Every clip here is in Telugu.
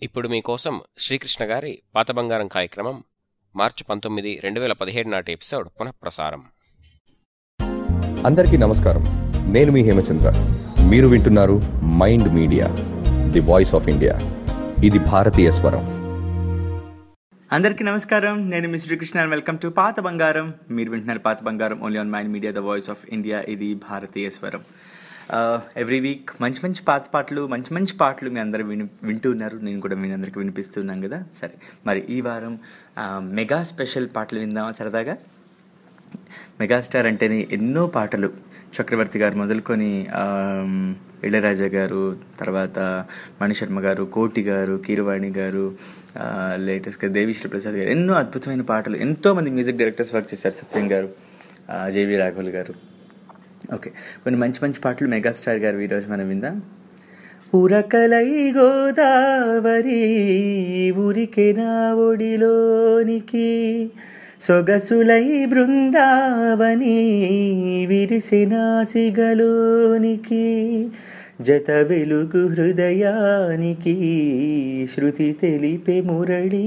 ఇప్పుడు మీకోసం శ్రీకృష్ణ గారి పాత బంగారం కార్యక్రమం మార్చి పంతొమ్మిది రెండు వేల పదిహేడు నాటి ఎపిసోడ్ పునఃప్రసారం అందరికీ నమస్కారం నేను మీ హేమచంద్ర మీరు వింటున్నారు mind media the voice of India ఇది భారతీయ స్వరం అందరికీ నమస్కారం నేను మీ శ్రీకృష్ణ అండ్ వెల్కమ్ టు పాత బంగారం మీరు వింటున్నారు పాత బంగారం only on mind media the voice of India ఇది భారతీయ స్వరం ఎవ్రీ వీక్ మంచి మంచి పాత పాటలు మంచి మంచి పాటలు మీ అందరూ విని వింటూ ఉన్నారు నేను కూడా మీ అందరికీ వినిపిస్తున్నాను కదా సరే మరి ఈ వారం ఆ, మెగా స్పెషల్ పాటలు విందామా సరదాగా మెగాస్టార్ అంటేనే ఎన్నో పాటలు చక్రవర్తి గారు మొదలుకొని ఆమ్, ఇళయరాజా గారు తర్వాత మణిశర్మ గారు కోటి గారు కీరవాణి గారు ఆ, లేటెస్ట్గా దేవిశ్రీ ప్రసాద్ గారు ఎన్నో అద్భుతమైన పాటలు ఎంతోమంది మ్యూజిక్ డైరెక్టర్స్ వర్క్ చేశారు సత్యం గారు ఆ, జేవి రాఘవులు గారు ఓకే కొన్ని మంచి మంచి పాటలు మెగాస్టార్ గారు ఈరోజు మనం విందాం ఉరకలై గోదావరి ఉరికే నా ఒడిలోనికి సొగసులై బృందావని విరిసిన సిగలోనికి జత వెలుగు హృదయానికి శృతి తెలిపే మురళి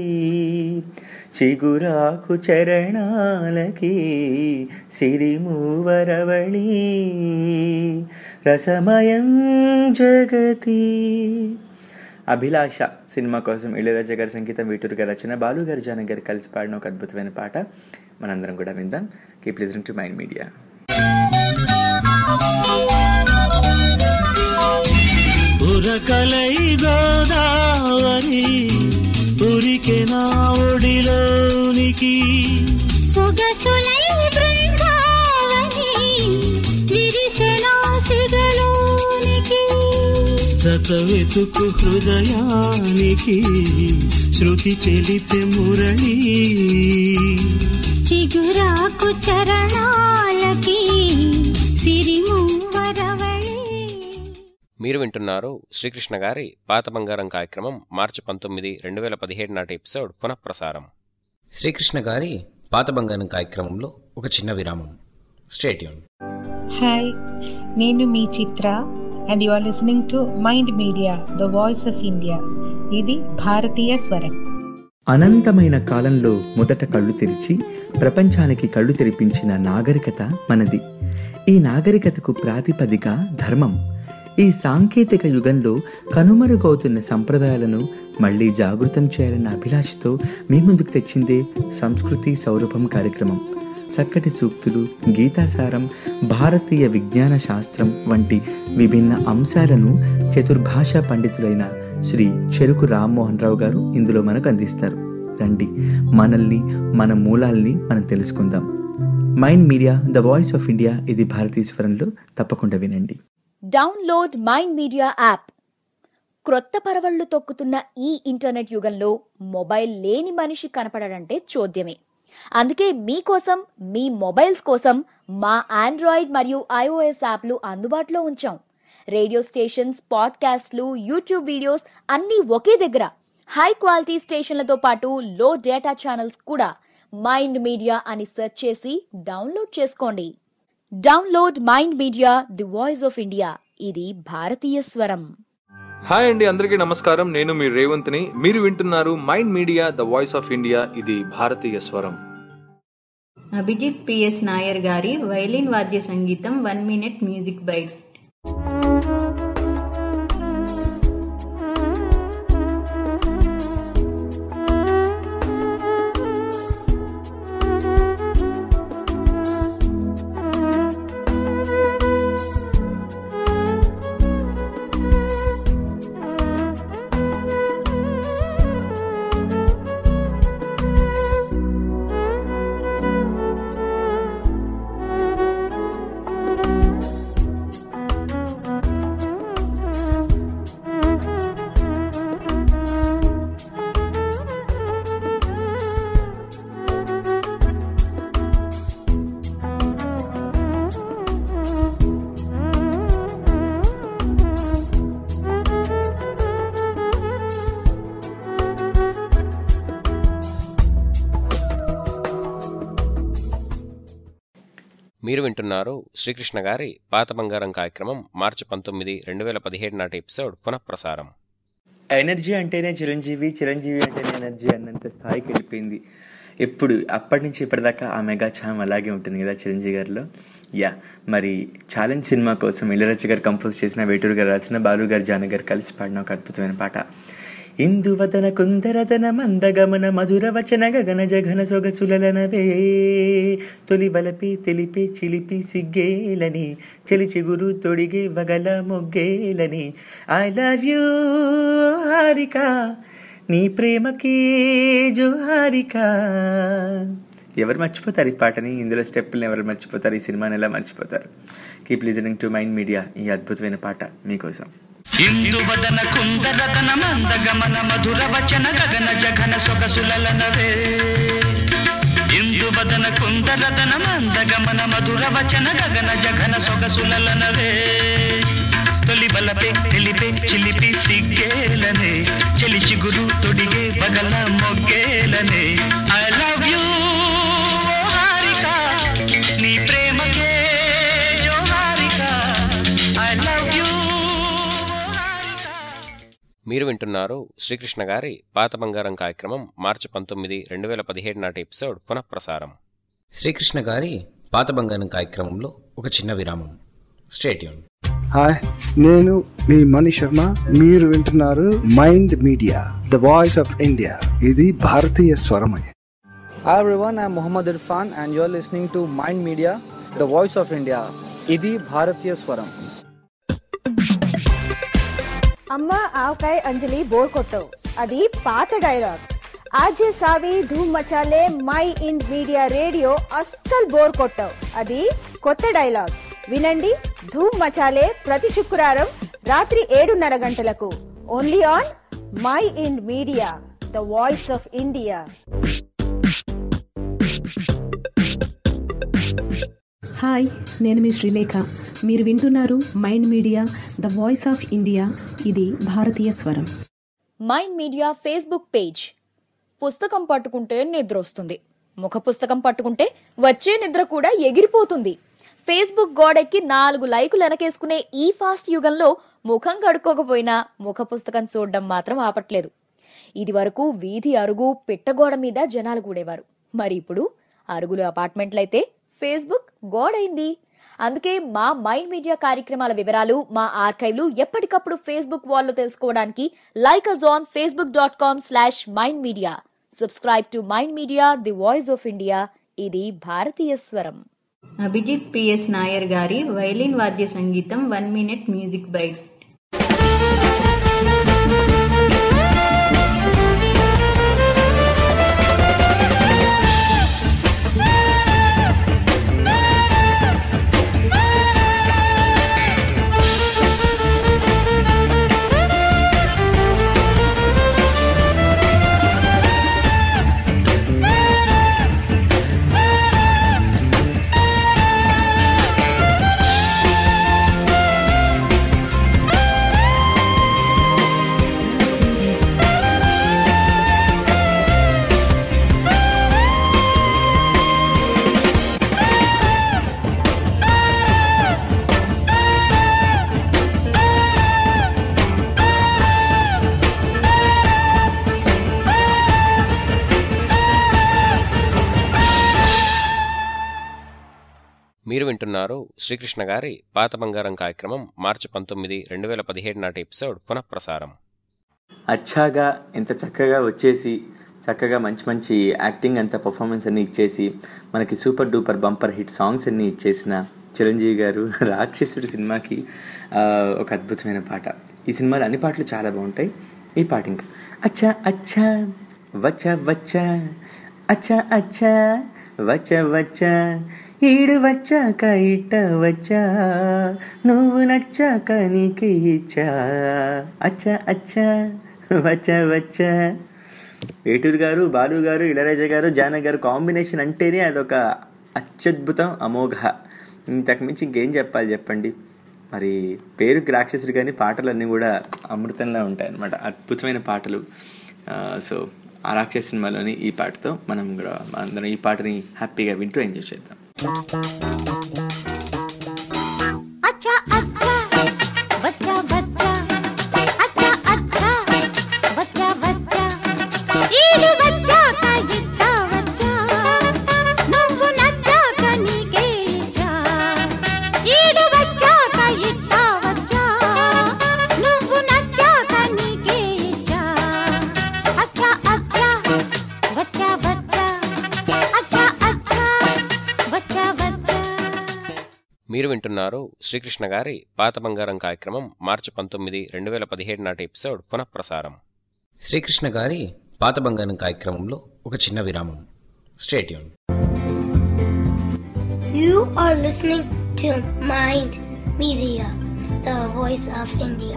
చిగురాకు చరణాలకి సిరిమూవరవళి రసమయం జగతి అభిలాష సినిమా కోసం ఇళయరాజా గారి సంగీతం వీటూరు గారి రచన బాలు గారి జాన గారు కలిసి పాడిన ఒక అద్భుతమైన పాట మనందరం కూడా విందాం keep listening to mind media ఉరకలై గోదావరి ఉరికే నా ఒడిలోనికి సొగసులై బృందావని విరిసెన సిగలోనికి జత వెతుకు హృదయానికి శృతి తెలిపే మురళి చిగురాకు చరణాలకి సిరిమూవరవళి మీరు వింటున్నారు శ్రీకృష్ణ గారి పాత బంగారం కార్యక్రమం మార్చి పంతొమ్మిది రెండు వేల పదిహేడు నాటి ఎపిసోడ్ పునఃప్రసారం శ్రీకృష్ణ గారి పాత బంగారం కార్యక్రమంలో ఒక చిన్న విరామం స్టేట్యూన్ హాయ్ నేను మీ Chitra and you are listening to mind media the voice of India ఇది భారతీయ స్వరం అనంతమైన కాలంలో మొదట కళ్ళు తెరిచి ప్రపంచానికి కళ్ళు తెరిపించిన నాగరికత మనది ఈ నాగరికతకు ప్రాతిపదిక ధర్మం ఈ సాంకేతిక యుగంలో కనుమరుగవుతున్న సంప్రదాయాలను మళ్ళీ జాగృతం చేయాలన్న అభిలాషతో మీ ముందుకు తెచ్చిందే సంస్కృతి సౌరభం కార్యక్రమం చక్కటి సూక్తులు గీతాసారం భారతీయ విజ్ఞాన శాస్త్రం వంటి విభిన్న అంశాలను చతుర్భాషా పండితులైన శ్రీ చెరుకు రామ్మోహన్ రావు గారు ఇందులో మనకు అందిస్తారు రండి మనల్ని మన మూలాల్ని మనం తెలుసుకుందాం mind media the voice of India ఇది భారతీయ స్వరంలో తప్పకుండా వినండి డౌన్లోడ్ మైండ్ మీడియా యాప్ క్రొత్త పరవళ్లు తొక్కుతున్న ఈ ఇంటర్నెట్ యుగంలో మొబైల్ లేని మనిషి కనపడడంటే చోద్యమే అందుకే మీకోసం మీ మొబైల్స్ కోసం మా ఆండ్రాయిడ్ మరియు ఐఓఎస్ యాప్లు అందుబాటులో ఉంచాం రేడియో స్టేషన్స్ పాడ్కాస్ట్లు యూట్యూబ్ వీడియోస్ అన్నీ ఒకే దగ్గర హై క్వాలిటీ స్టేషన్లతో పాటు లో డేటా ఛానల్స్ కూడా మైండ్ మీడియా అని సెర్చ్ చేసి డౌన్లోడ్ చేసుకోండి download mind media the voice of India ఇది భారతీయ స్వరం హాయ్ అండి అందరికీ నమస్కారం నేను మీ రేవంత్ని మీరు వింటున్నారు mind media the voice of India ఇది భారతీయ స్వరం అభిజిత్ పిఎస్ నాయర్ గారి వైలిన్ వాద్య సంగీతం వన్ మినిట్ మ్యూజిక్ బైట్ మీరు వింటున్నారు శ్రీకృష్ణ గారి పాత బంగారం కార్యక్రమం మార్చి పంతొమ్మిది రెండు వేల పదిహేడు నాటి ఎపిసోడ్ పునఃప్రసారం ఎనర్జీ అంటేనే చిరంజీవి చిరంజీవి అంటేనే ఎనర్జీ అన్నంత స్థాయికి వెళ్ళిపోయింది ఎప్పుడు అప్పటి నుంచి ఇప్పటిదాకా ఆ మెగా ఛామ్ అలాగే ఉంటుంది కదా చిరంజీవి గారిలో యా మరి ఛాలెంజ్ సినిమా కోసం ఇళరాజు గారు కంపోజ్ చేసిన వేటూరు గారు రాసిన బాలు గారు జాన గారు కలిసి పాడిన ఒక అద్భుతమైన పాట ఇందువదన కుందరదన మందగమన మధుర వచన గగన జగన సొగసులనవే తొలి వలపి తెలిపి చిలిపి సిగ్గేలని చెలి చిగురు తొడిగి వగల మొగ్గేలని ఐ లవ్ యూ హారిక నీ ప్రేమకి జోహారిక ఎవరు మర్చిపోతారు ఈ పాటని ఇందులో స్టెప్పుల్ని ఎవరు మర్చిపోతారు ఈ సినిమాని ఎలా మర్చిపోతారు keep listening to mind media ఈ అద్భుతమైన పాట మీకోసం ఇందువదన కుందరదన మందగమన మధుర వచన గగన జగన సొగసులనవే ఇందువదన కుందరదన మందగమన మధుర వచన గగన జగన సొగసులనవే తొలి బలపే తెలిపే చిలిపి సిగ్గేలనే చెలి చిగురు తొడిగే పగల మొగ్గేలనే ఐ లవ్ యూ హారిక నీ ప్రేమకే జోహారిక ఐ లవ్ యూ మీరు వింటున్నారు శ్రీకృష్ణ గారి పాత బంగారం కార్యక్రమం మార్చి పంతొమ్మిది రెండు వేల పదిహేడు నాటి ఎపిసోడ్ పునఃప్రసారం శ్రీకృష్ణ గారి పాత బంగారం కార్యక్రమంలో ఒక చిన్న విరామం స్టేట్యూన్ హాయ్ నేను మీ మణి శర్మ మీరు వింటున్నారు mind media the voice of India ఇది భారతీయ స్వరమయ Hi everyone, I'm Muhammad Irfan and you're listening to Mind Media, the voice of India. ఇది భారతీయ స్వరం అమ్మ ఆవకాయ అంజలి బోర్ కొట్టవు అది పాత డైలాగ్ ఆజే సావి ధూమ్ మచాలే మై ఇండ్ మీడియా రేడియో అస్సలు బోర్ కొట్టవు అది కొత్త డైలాగ్ వినండి ధూమ్ మచాలే ప్రతి శుక్రవారం రాత్రి ఏడున్నర గంటలకు only on mind media the voice of India hi నేను మీ శ్రీలేఖ మీరు వింటున్నారు mind media the voice of India ఇది భారతీయ స్వరం మైండ్ మీడియా ఫేస్బుక్ పేజ్ పుస్తకం పట్టుకుంటే నిద్ర వస్తుంది ముఖ పుస్తకం పట్టుకుంటే వచ్చే నిద్ర కూడా ఎగిరిపోతుంది ఫేస్బుక్ గోడెక్కి నాలుగు లైకులు వెనకేసుకునే ఈ ఫాస్ట్ యుగంలో ముఖం కడుక్కోకపోయినా ముఖ పుస్తకం చూడడం మాత్రం ఆపట్లేదు ఇది వరకు వీధి అరుగు పిట్టగోడ మీద జనాలు కూడేవారు మరి ఇప్పుడు అరుగులు అపార్ట్మెంట్లయితే ఫేస్బుక్ గోడైంది అందుకే మా మైండ్ మీడియా కార్యక్రమాల వివరాలు మా ఆర్కైవ్లు ఎప్పటికప్పుడు ఫేస్బుక్ వాల్లో తెలుసుకోవడానికి like us on Facebook dot com slash mind media subscribe to mind media the voice of India ఇది భారతీయ స్వరం అభిజిత్ పిఎస్ నాయర్ గారి వైలిన్ వాద్య సంగీతం వన్ మినిట్ మ్యూజిక్ బైట్ మీరు వింటున్నారు శ్రీకృష్ణ గారి పాత బంగారం కార్యక్రమం మార్చి పంతొమ్మిది రెండు వేల పదిహేడు నాటి ఎపిసోడ్ పునఃప్రసారం అచ్చాగా ఎంత చక్కగా వచ్చేసి చక్కగా మంచి మంచి యాక్టింగ్ అంత పర్ఫార్మెన్స్ అన్ని ఇచ్చేసి మనకి super duper bumper hit songs అన్ని ఇచ్చేసిన చిరంజీవి గారు రాక్షసుడి సినిమాకి ఆ, ఒక అద్భుతమైన పాట ఈ సినిమాలో అన్ని పాటలు చాలా బాగుంటాయి ఈ పాట ఇంకా అచ్చా అచ్చా వచ్చా వచ్చా అచ్చా అచ్చా వచ్చా వచ్చా ఈడు వచ్చాక ఇట్ట వచ్చా నువ్వు నచ్చాక నీకు ఇచ్చా అచ్చా అచ్చా వచ్చా వచ్చా వేటూరు గారు బాలు గారు ఇళరాజా గారు జాన గారు కాంబినేషన్ అంటేనే అదొక అత్యద్భుతం అమోఘ ఇంతకు మించి ఇంకేం చెప్పాలి చెప్పండి మరి పేరుకి రాక్షసుడు కానీ పాటలన్నీ కూడా అమృతంలా ఉంటాయి అన్నమాట అద్భుతమైన పాటలు ఆ, సో ఆ రాక్షస సినిమాలోని ఈ పాటతో మనం కూడా అందరం ఈ పాటని హ్యాపీగా వింటూ ఎంజాయ్ చేద్దాం అచ్చా అచ్చా బచ్చా బచ్చా అచ్చా అచ్చా మీరు వింటున్నారు శ్రీకృష్ణ గారి పాత బంగారం కార్యక్రమం మార్చి పంతొమ్మిది రెండు వేల పదిహేడు నాటి ఎపిసోడ్ పునఃప్రసారం శ్రీకృష్ణ గారి పాత బంగారం కార్యక్రమంలో ఒక చిన్న విరామం stay tuned You are listening to Mind Media, the voice of India.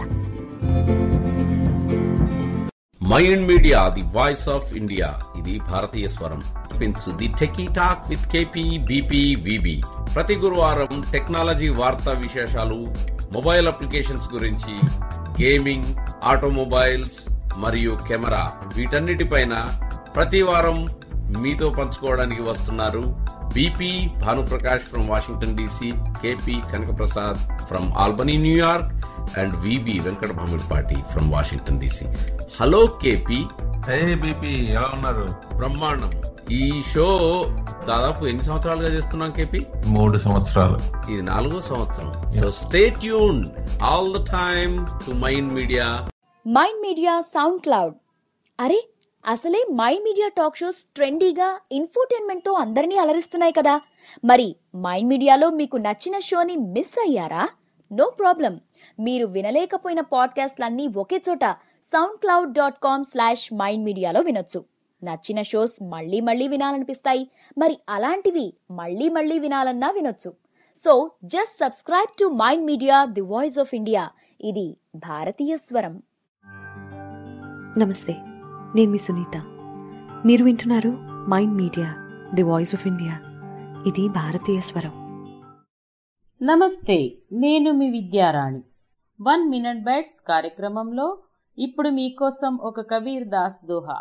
Mind media the voice of India ఇది భారతీయ స్వరం పెంచు the Techie Talk with K P B P V B ప్రతి గురువారం టెక్నాలజీ వార్తా విశేషాలు మొబైల్ అప్లికేషన్స్ గురించి గేమింగ్ ఆటోమొబైల్స్ మరియు కెమెరా వీటన్నిటిపైన ప్రతి వారం మీతో పంచుకోవడానికి వస్తున్నారు B P Bhanuprakash from Washington D C K P Kanakaprasad from Albany New York and V B Venkata Bhamidipati from Washington D C hello K P B P ఎలా ఉన్నారు బ్రహ్మాండం ఈ షో దాదాపు ఎన్ని సంవత్సరాలుగా చేస్తున్నాం కేపీ మూడు సంవత్సరాలు ఇది నాలుగో సంవత్సరం so stay tuned all the time to mind media mind media SoundCloud అరే అసలే మైండ్ మీడియా టాక్ షోస్ ట్రెండీగా ఇన్ఫోటైన్మెంట్తో అందరినీ అలరిస్తున్నాయి కదా మరి మైండ్ మీడియాలో మీకు నచ్చిన షోని మిస్ అయ్యారా నో ప్రాబ్లం మీరు వినలేకపోయిన పాడ్కాస్ట్లన్నీ ఒకే చోట SoundCloud dot com slash mind మీడియాలో వినొచ్చు నచ్చిన షోస్ మళ్ళీ మళ్ళీ వినాలనిపిస్తాయి మరి అలాంటివి మళ్ళీ మళ్ళీ వినాలన్నా వినొచ్చు so just subscribe to mind media the voice of India ఇది భారతీయ స్వరం నమస్తే నేను మీ సునీత మీరు వింటున్నారు mind media the voice of India ఇది భారతీయ స్వరం నమస్తే నేను మీ విద్యారాణి వన్ మినిట్ బైట్స్ కార్యక్రమంలో ఇప్పుడు మీకోసం ఒక కబీర్ దాస్ దోహా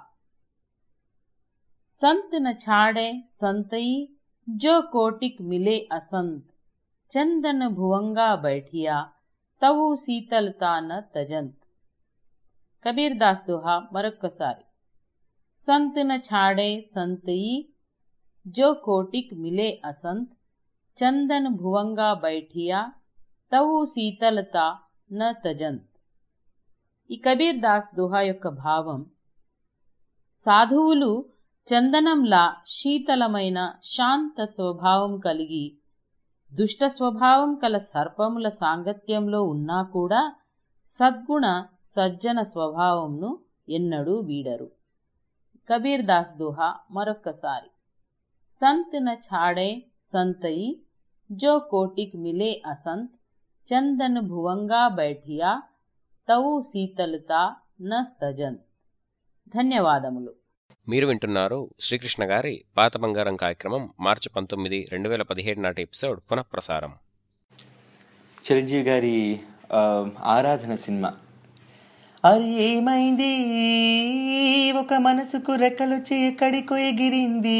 సంత్ న ఛాడే సంతయి జో కోటిక్ మిలే అసంత్ చందన భువంగా బైఠియా తవు శీతలతా న తజంత్ కబీర్ దాస్ దోహా మరొక్కసారి సంత్ న ఛాడే సంతయి జో కోటిక్ మిలే అసంత్ చందన్ భువంగా బైఠియా తవు శీతలత న తజంత్ ఈ కబీర్ దాస్ దోహా యొక్క భావం సాధువులు చందనంలా శీతలమైన శాంత స్వభావం కలిగి దుష్ట స్వభావం కల సర్పముల సాంగత్యంలో ఉన్నా కూడా సద్గుణ సజ్జన స్వభావంను ఎన్నడూ వీడరు కబీర్ దాస్ దోహా మరొక్కసారి సంత్ న ఛాడే సంతయి జో కోటిక్ మిలే అసంత్ చందన్ భువంగా బైఠియా తవు శీతలతా న స్తజంత్ ధన్యవాదములు మీరు వింటున్నారు శ్రీకృష్ణ గారి పాత బంగారం కార్యక్రమం మార్చి పంతొమ్మిది రెండు వేల పదిహేడు నాటి ఎపిసోడ్ పునఃప్రసారం చిరంజీవి గారి ఆ, ఆరాధన సినిమా అది ఏమైంది ఒక మనసుకు రెక్కలొచ్చి ఎక్కడికో ఎగిరింది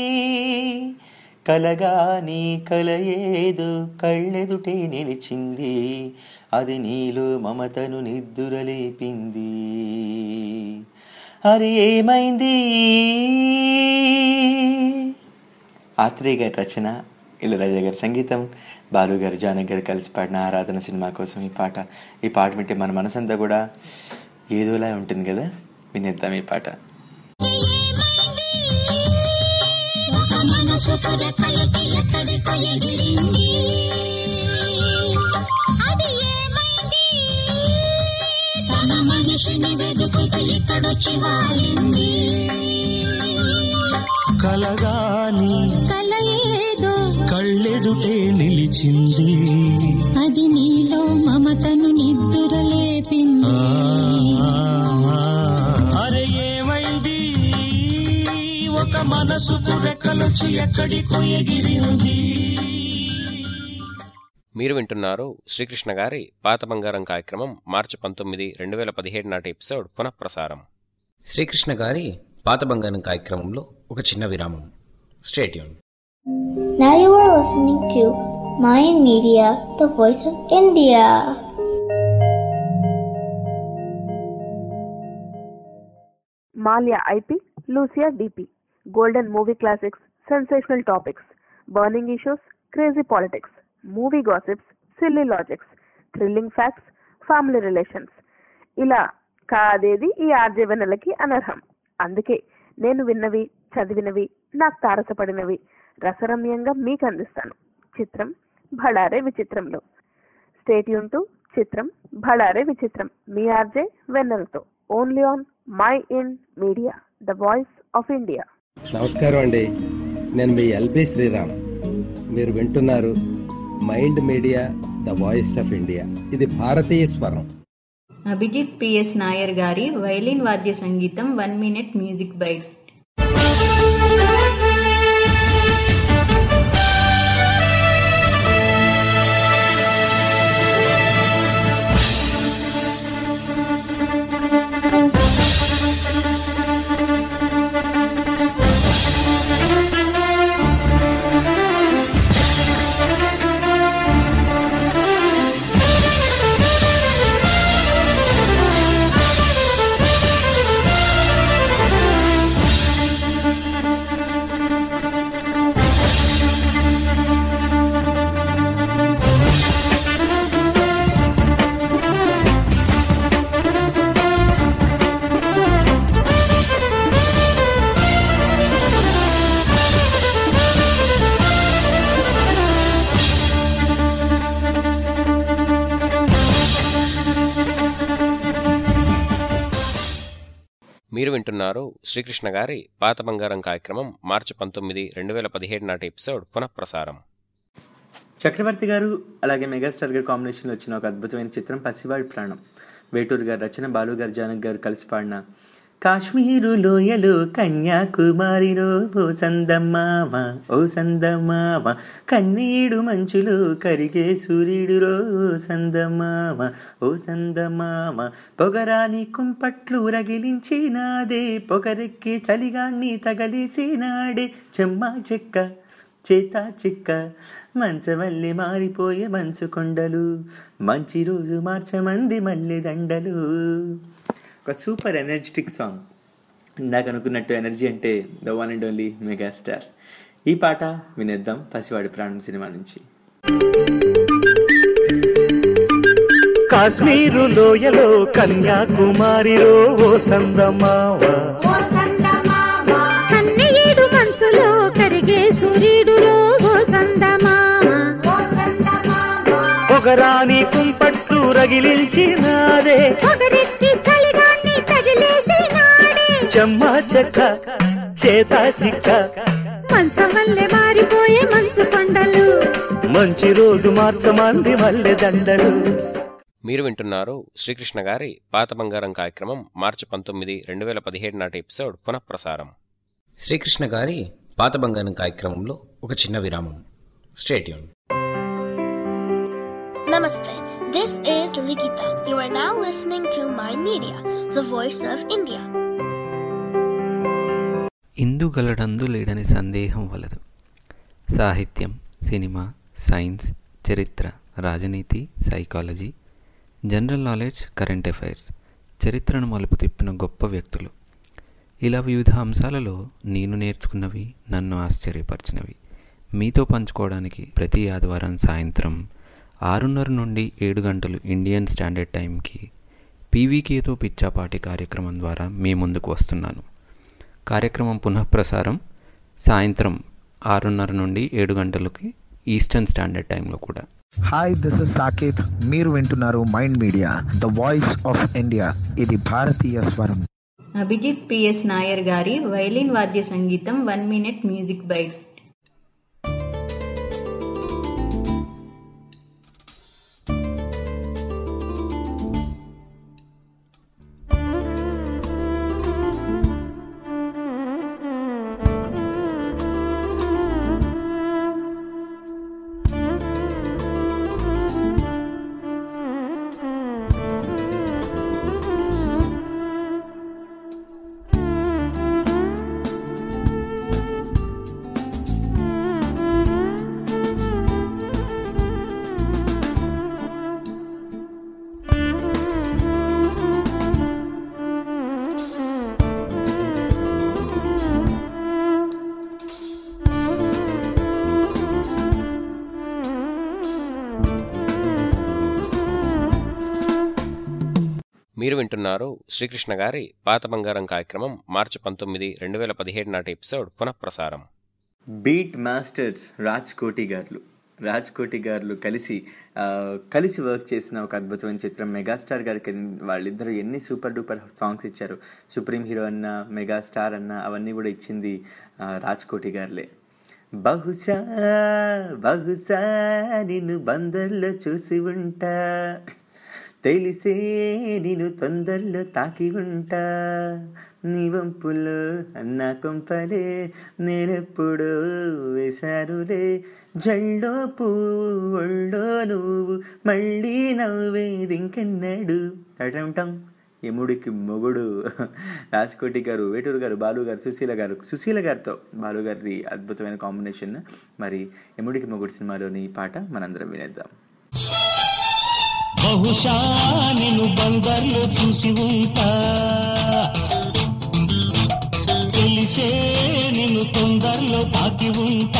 కలగా నీ కల ఏదో కళ్ళెదుటే నిలిచింది అది నీలో మమతను నిద్దురలేపింది అరే ఏమైంది ఆత్రేయ గారి రచన ఇళరాజా గారి సంగీతం బాలు గారు జానక్ గారు కలిసి పాడిన ఆరాధన సినిమా కోసం ఈ పాట ఈ పాట వింటే మన మనసంతా కూడా ఏదోలా ఉంటుంది కదా వినేద్దాం ఈ పాట ఒక మనసు రెక్కలకి ఎక్కడికో ఎగిరింది అది ఏమైంది తన మనిషిని వెతుకుతూ ఇక్కడొచ్చి వాలింది కలగాని కల ఏదో కళ్ళెదుటే నిలిచింది అది నీలో మమతను నిద్దురలేపింది అరే ఏమైంది ఒక మనసుకు రెక్కలొచ్చి ఎక్కడికో ఎగిరింది మీరు వింటున్నారు శ్రీకృష్ణ గారి పాత బంగారం కార్యక్రమం మార్చి పంతొమ్మిది రెండు వేల పదిహేడు నాటి ఎపిసోడ్ పునఃప్రసారం శ్రీకృష్ణ గారి పాత బంగారం కార్యక్రమంలో ఒక చిన్న విరామం stay tuned Now you are listening to Mayan Media, the voice of India. Malia IP, Lucia DP, Golden Movie Classics, Sensational Topics, Burning Issues, Crazy Politics, Movie Gossips, Silly Logics, Thrilling Facts, Family Relations. ఇలా కాదేది ఈ ఆర్జవెనలకి అనర్హం అందుకే నేను విన్నవి చదివినవి నాకు తారసపడినవి రసరమ్యంగా మీకు అందిస్తాను చిత్రం భడారే విచిత్రంలో స్టేట్ యూన్ టు చిత్రం భడారే విచిత్రం మీ ఆర్జే వెన్నెలతో only on mind media the voice of India నమస్కారం అండి నేను మీ ఎల్బి శ్రీరామ్ మీరు వింటున్నారు mind media the voice of India ఇది భారతీయ స్వరం అభిజిత్ పిఎస్ నాయర్ గారి వైలిన్ వాద్య సంగీతం వన్ మినిట్ మ్యూజిక్ బైట్ మీరు వింటున్నారు శ్రీకృష్ణ గారి పాత బంగారం కార్యక్రమం మార్చి పంతొమ్మిది రెండు వేల పదిహేడు నాటి ఎపిసోడ్ పునఃప్రసారం చక్రవర్తి గారు అలాగే మెగాస్టార్ గారి కాంబినేషన్లో వచ్చిన ఒక అద్భుతమైన చిత్రం పసివాడి ప్రాణం వేటూరు గారు రచన బాలు గారు జానక్ గారు కలిసి పాడిన కాశ్మీరు లోయలో కన్యాకుమారిలో ఓ సందమామ ఓ సందమామ కన్నీడు మంచులో కరిగే సూర్యుడులో ఓ సందమామ ఓ సందమామ పొగరాని కుంపట్లు రగిలించినాదే పొగరెక్కి చలిగాన్ని తగలేసినాడే చెమ్మా చెక్క చేత చిక్క మంచమల్లి మారిపోయే మంచు కొండలు మంచి రోజు మార్చమంది మల్లె దండలు ఒక సూపర్ ఎనర్జెటిక్ సాంగ్ ఇందాక అనుకున్నట్టు ఎనర్జీ అంటే the one and only megastar ఈ పాట వినేద్దాం పసివాడి ప్రాణం సినిమా నుంచి కాశ్మీరు లోయలో కన్యాకుమారిలో ఓ సందమావ కన్నయ్యేడు మంచులో కరిగే సూర్యుడులో ఓ సందమామ పొగరాని కుంపట్లు రగిలించినాదే పొగరెక్కి చలిగాన్ని తగిలేసినాడే చెమ్మ చెక్క చేత చిక్క మంచమల్లె మారిపోయే మంచు కొండలు మంచి రోజు మార్చమంది మల్లె దండలు మీరు వింటున్నారు శ్రీకృష్ణ గారి పాత బంగారం కార్యక్రమం మార్చి పంతొమ్మిది రెండు వేల పదిహేడు నాటి ఎపిసోడ్ పునఃప్రసారం శ్రీకృష్ణ గారి పాత బంగారం కార్యక్రమంలో ఒక చిన్న విరామం stay tuned Namaste. This is Likita. You are now listening to My Media, the voice of India. ఇందుగలడందు లేడని సందేహం వలదు సాహిత్యం సినిమా సైన్స్ చరిత్ర రాజనీతి psychology general knowledge current affairs చరిత్రను మలుపు తిప్పిన గొప్ప వ్యక్తులు ఇలా వివిధ అంశాలలో నేను నేర్చుకున్నవి నన్ను ఆశ్చర్యపరిచినవి మీతో పంచుకోవడానికి ప్రతి ఆదివారం సాయంత్రం ఆరున్నర నుండి ఏడు గంటలు ఇండియన్ స్టాండర్డ్ టైంకి పీవీకేతో పిచ్చాపాటి కార్యక్రమం ద్వారా మీ ముందుకు వస్తున్నాను కార్యక్రమం పునఃప్రసారం సాయంత్రం ఆరున్నర నుండి ఏడు గంటలకి ఈస్టర్న్ స్టాండర్డ్ టైంలో కూడా హాయ్ దిస్ ఇస్ సాకేత్ మీరు వింటున్నారు mind media the voice of India ఇది భారతీయ స్వరం అభిజిత్ పిఎస్ నాయర్ గారి వైలిన్ వాద్య సంగీతం వన్ మినిట్ మ్యూజిక్ బైట్ మీరు వింటున్నారు శ్రీకృష్ణ గారి పాత బంగారం కార్యక్రమం మార్చి పంతొమ్మిది రెండు వేల పదిహేడు నాటి ఎపిసోడ్ పునఃప్రసారం బీట్ మాస్టర్స్ రాజ్ కోటి గారు రాజ్ కోటి గారు కలిసి ఆ, కలిసి వర్క్ చేసిన ఒక అద్భుతమైన చిత్రం మెగాస్టార్ గారికి వాళ్ళిద్దరు ఎన్ని సూపర్ డూపర్ సాంగ్స్ ఇచ్చారు సుప్రీం హీరో అన్న మెగాస్టార్ అన్న అవన్నీ కూడా ఇచ్చింది ఆ, రాజ్ కోటి గారులే బహుశా బహుశా నిన్ను బందర్లో చూసి ఉంటా తెలిసే నేను తొందరలో తాకి ఉంటా నీ వంపులో అన్న కొంపలే నేనెప్పుడో వేశానులే జల్లో పువ్వు ఒళ్ళో నువ్వు మళ్ళీ నవ్వేది ఇంకెన్నడు టటంటం యముడికి మొగుడు రాజ్కోటి గారు వేటూరు గారు బాలు గారు సుశీల గారు సుశీల గారితో బాలు గారిది అద్భుతమైన కాంబినేషన్ మరి యముడికి మొగుడు సినిమాలోని ఈ పాట మనందరం వినేద్దాం బహుశా నేను బందర్లో చూసి ఉంటా తెలిసే నేను తొందరలో తాకి ఉంటా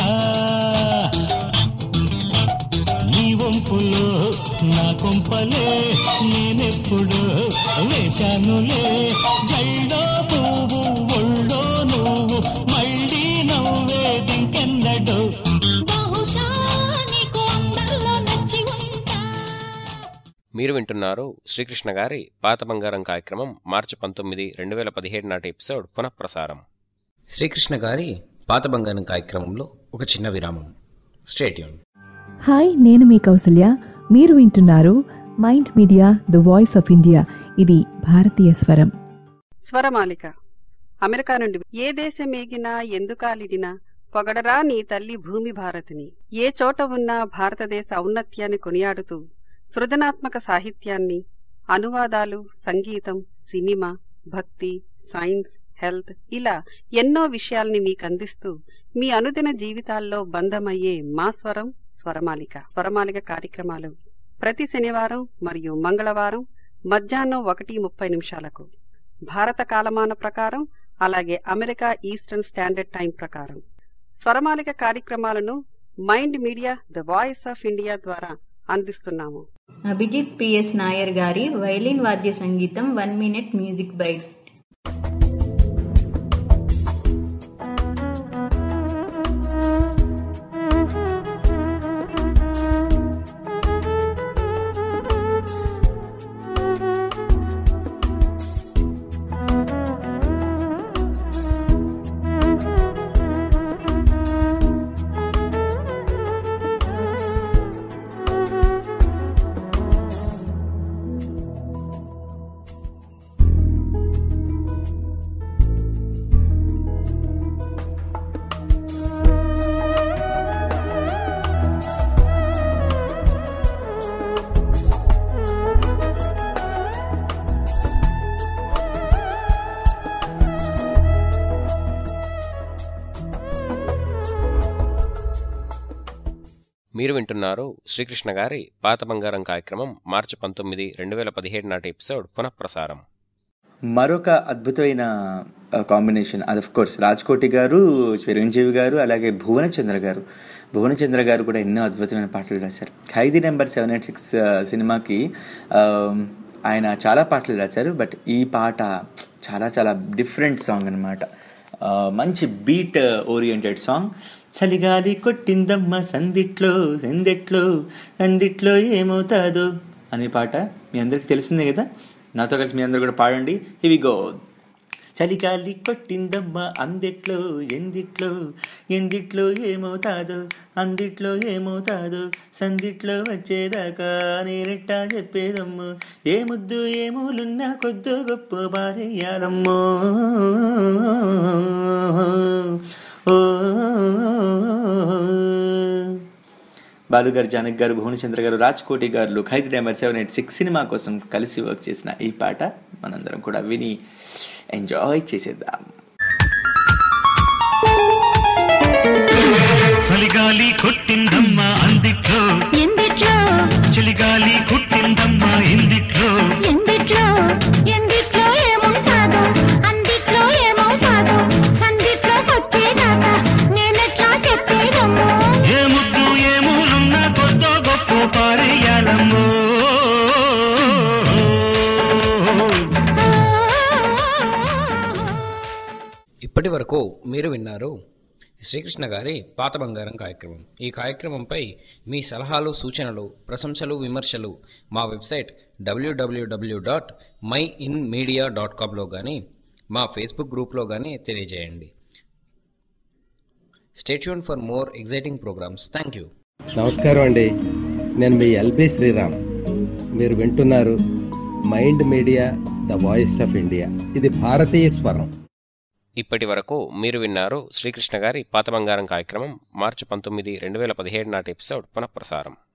నీ వంపులో నా కొంపలే నేనెప్పుడు వేశానులే జల్లో పువ్వు ఒళ్ళో నువ్వు మళ్ళీ నవ్వేదింకెన్నడు బహుశా నీకు అందరిలో నచ్చి ఉంటా మీరు వింటున్నారు శ్రీకృష్ణ గారి పాత బంగారం కార్యక్రమం మార్చి పంతొమ్మిది రెండు వేల పదిహేడు నాటి ఎపిసోడ్ పునఃప్రసారం శ్రీకృష్ణ గారి పాత బంగారం కార్యక్రమంలో ఒక చిన్న విరామం స్టేట్యూన్ హాయ్ నేను మీ కౌసల్య మీరు వింటున్నారు mind media the voice of India ఇది భారతీయ స్వరం స్వరమాలిక అమెరికా నుండి ఏ దేశమేగినా ఎందుకాలిడినా పొగడరా నీ తల్లి భూమి భారతిని ఏ చోట ఉన్నా భారతదేశ ఔన్నత్యాన్ని కొనియాడుతూ సృజనాత్మక సాహిత్యాన్ని అనువాదాలు సంగీతం సినిమా భక్తి సైన్స్ హెల్త్ ఇలా ఎన్నో విషయాల్ని మీకు అందిస్తూ మీ అనుదిన జీవితాల్లో బంధమయ్యే మా స్వరం స్వరమాలిక స్వరమాలిక కార్యక్రమాలు ప్రతి శనివారం మరియు మంగళవారం మధ్యాహ్నం ఒకటి ముప్పై నిమిషాలకు భారత కాలమాన ప్రకారం అలాగే అమెరికా ఈస్టర్న్ స్టాండర్డ్ టైం ప్రకారం స్వరమాలిక కార్యక్రమాలను mind media the voice of India ద్వారా అందిస్తున్నాము అభిజిత్ పిఎస్ నాయర్ గారి వైలిన్ వాద్య సంగీతం వన్ మినిట్ మ్యూజిక్ బైట్ మీరు వింటున్నారు శ్రీకృష్ణ గారి పాత బంగారం కార్యక్రమం మార్చి పంతొమ్మిది రెండు వేల పదిహేడు నాటి ఎపిసోడ్ పునఃప్రసారం మరొక అద్భుతమైన కాంబినేషన్ అది ఆఫ్ కోర్స్ రాజ్కోటి గారు చిరంజీవి గారు అలాగే భువనచంద్ర గారు భువనచంద్ర గారు కూడా ఎన్నో అద్భుతమైన పాటలు రాశారు Khaidi number seven eight six సినిమాకి ఆ, ఆయన చాలా పాటలు రాశారు బట్ ఈ పాట చాలా చాలా డిఫరెంట్ సాంగ్ అనమాట మంచి బీట్ ఓరియంటెడ్ సాంగ్ చలిగాలి కొట్టిందమ్మ సందిట్లో సందిట్లో సందిట్లో ఏమవుతాదో అనే పాట మీ అందరికి తెలిసిందే కదా నాతో కలిసి మీ అందరు కూడా పాడండి ఇవి గో చలిగాలి కొట్టిందమ్మ అందిట్లో ఎందిట్లో ఎందిట్లో ఏమవుతాదో అందిట్లో ఏమవుతాదో సందిట్లో వచ్చేదాకా నేనెట్టా చెప్పేదమ్ము ఏ ముద్దు ఏ మూలున్నా కొద్దో గొప్ప బారేయాలమ్మో బాలుగారు జానక్ గారు భువనచంద్ర గారు రాజ్కోటి గారు Khaidi number seven eight six cinema కోసం కలిసి వర్క్ చేసిన ఈ పాట మనందరం కూడా విని ఎంజాయ్ చేసేద్దాం చలిగాలి కొట్టిందమ్మ అందిట్లో ఎందిట్లో చలిగాలి కొట్టిందమ్మ ఇందిట్లో ఎందిట్లో ఎందిట్లో ఏముంటాదో అందిట్లో ఏమవుతాదో సందిట్లోకొచ్చేదాకా నేనెట్లా చెప్పేదమ్మో ఏ ముద్దు ఏ మూలున్నా కొద్దో గొప్ప పారేయాలమ్మో ఇప్పటి వరకు మీరు విన్నారు శ్రీకృష్ణ గారి పాత బంగారం కార్యక్రమం ఈ కార్యక్రమంపై మీ సలహాలు సూచనలు ప్రశంసలు విమర్శలు మా వెబ్సైట్ డబ్ల్యూడబ్ల్యూడబ్ల్యూ dot mind media dot కామ్లో కానీ మా ఫేస్బుక్ గ్రూప్లో కానీ తెలియజేయండి stay tuned for more exciting programmes thank you నమస్కారం అండి నేను మీ ఎల్బి శ్రీరామ్ మీరు వింటున్నారు mind media the voice of India ఇది భారతీయ స్వరం ఇప్పటి వరకు మీరు విన్నారు శ్రీకృష్ణ గారి పాత బంగారం కార్యక్రమం మార్చి పంతొమ్మిది రెండు వేల పదిహేడు నాటి ఎపిసోడ్ పునఃప్రసారం